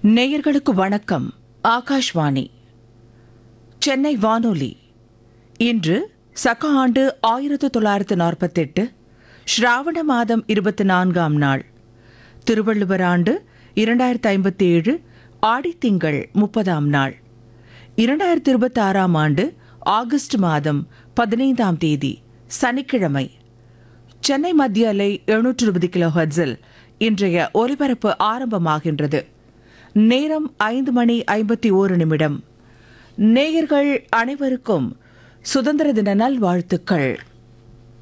நேயர்களுக்கு வணக்கம் ஆகாஷ்வாணி சென்னை வானொலி இன்று சக ஆண்டு ஆயிரத்து தொள்ளாயிரத்து நாற்பத்தெட்டு ஸ்ராவண மாதம் இருபத்தி நான்காம் நாள் திருவள்ளுவர் ஆண்டு இரண்டாயிரத்து ஐம்பத்தி ஏழு ஆடித்திங்கள் முப்பதாம் நாள் இரண்டாயிரத்து இருபத்தி ஆறாம் ஆண்டு ஆகஸ்ட் மாதம் பதினைந்தாம் தேதி சனிக்கிழமை சென்னை மத்திய அலை எழுநூற்று இருபது கிலோ ஹெர்ட்ஸில் இன்றைய ஒலிபரப்பு ஆரம்பமாகின்றது நேரம் ஐந்து மணி ஐம்பத்தி ஓரு நிமிடம் நேயர்கள் அனைவருக்கும் சுதந்திர தின நல்வாழ்த்துக்கள்